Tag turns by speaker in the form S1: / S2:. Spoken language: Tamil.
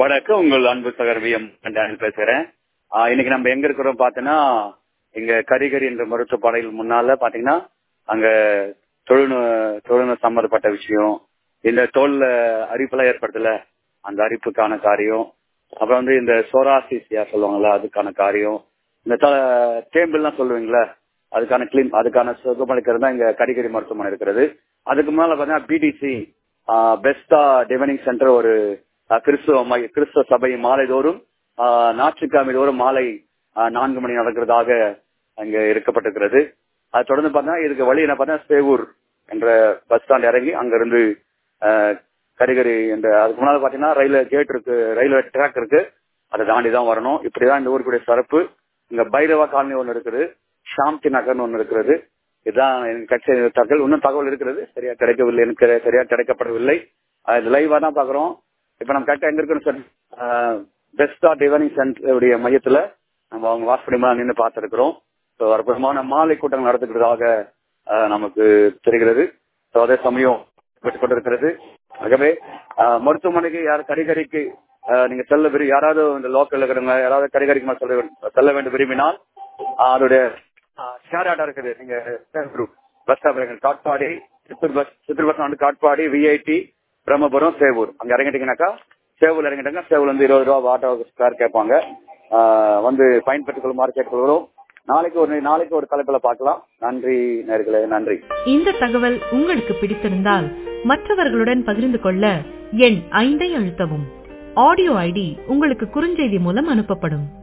S1: வணக்கம் உங்கள் அன்பு சகர் வி எம் டேனியல் பேசுறேன் ஆஹ் இன்னைக்கு நம்ம எங்க இருக்கிறோம் பார்த்தோன்னா இங்க கரிகரி என்ற மருத்துவ பாடைகள் முன்னால பாத்தீங்கன்னா அங்க தொழுநு தொழுநு சம்பந்தப்பட்ட விஷயம் இந்த தோல்ல அரிப்பெல்லாம் ஏற்படுத்தல அந்த அரிப்புக்கான காரியம் அப்புறம் வந்து இந்த சோராசிசியா சொல்லுவாங்கல்ல அதுக்கான காரியம் இந்த தேம்பிள்லாம் சொல்லுவீங்களா அதுக்கான கிளீன் அதுக்கான சுகமளிக்கிறது தான் இங்க கரிகரி மருத்துவமனை இருக்கிறது அதுக்கு முன்னால பாத்தீங்கன்னா பிடிசி பெஸ்டா டிவைனிங் சென்டர் ஒரு ஆஹ் கிறிஸ்துவ மை- கிறிஸ்துவ சபை மாலை தோறும் ஆஹ் ஞாயிற்றுக்கிழமை தோறும் மாலை ஆஹ் நான்கு மணி நடக்கிறதாக அங்க இருக்கப்பட்டிருக்கிறது அது தொடர்ந்து பார்த்தீங்கன்னா இதுக்கு வழி என்ன பார்த்தா சேவூர் என்ற பஸ் ஸ்டாண்ட் இறங்கி அங்கிருந்து ஆஹ் கரிகரி என்ற அதுக்கு முன்னால பாத்தீங்கன்னா ரயில்வே கேட் இருக்கு ரயில்வே ட்ராக் இருக்கு அதை தாண்டி தான் வரணும் இப்படிதான் இந்த ஊருக்குடைய சிறப்பு இங்க பைரவா காலனி ஒன்று இருக்குது சாந்தி நகர்னு ஒன்று இருக்கிறது இதுதான் எனக்கு கிடைச்ச தகவல் இன்னும் தகவல் இருக்கிறது சரியா கிடைக்கவில்லை எனக்கு சரியா கிடைக்கப்படவில்லை அது லைவா தான் பாக்குறோம் இப்ப நம்ம கரெக்டா எங்க இருக்குன்னு சொல்லி பெஸ்டா டிவைனிங் சென்டர் உடைய மையத்துல நம்ம அவங்க வாசப்படி மேல நின்று பார்த்திருக்கிறோம் ஸோ அற்புதமான மாலை கூட்டங்கள் நடத்துகிறதாக ஆஹ், நமக்கு தெரிகிறது ஸோ அதே சமயம் பெற்றுக் கொண்டிருக்கிறது ஆகவே ஆஹ், மருத்துவமனைக்கு யார் கரிகரிக்கு ஆஹ், நீங்க செல்ல விரு யாராவது இந்த லோக்கல்ல இருக்கிறவங்க யாராவது கரிகரிக்கு மேல செல்ல வேண்டும் செல்ல வேண்டும் விரும்பினால் ஆஹ், அதோடைய ஷேர் ஆட்டா இருக்குது நீங்க bus stop Katpadi Chittoor bus Chittoor bus வந்து காட்பாடி விஐடி பிரம்மபுரம் சேவூர் அங்க இறங்கிட்டீங்கன்னாக்கா சேவூர் இறங்கிட்டாங்க சேவூர் வந்து இருபது ரூபா ஆட்டோ ஸ்கொயர் கேட்பாங்க ஆஹ் வந்து பயன்பெற்றுக் கொள்ளுமாறு கேட்டுக்கொள்கிறோம் நாளைக்கு ஒரு நாளைக்கு ஒரு தலைப்புல பார்க்கலாம் நன்றி நேர்களே நன்றி
S2: இந்த தகவல் உங்களுக்கு பிடித்திருந்தால் மற்றவர்களுடன் பகிர்ந்து கொள்ள எண் ஐந்தை அழுத்தவும் ஆடியோ ஐடி உங்களுக்கு குறுஞ்செய்தி மூலம் அனுப்பப்படும்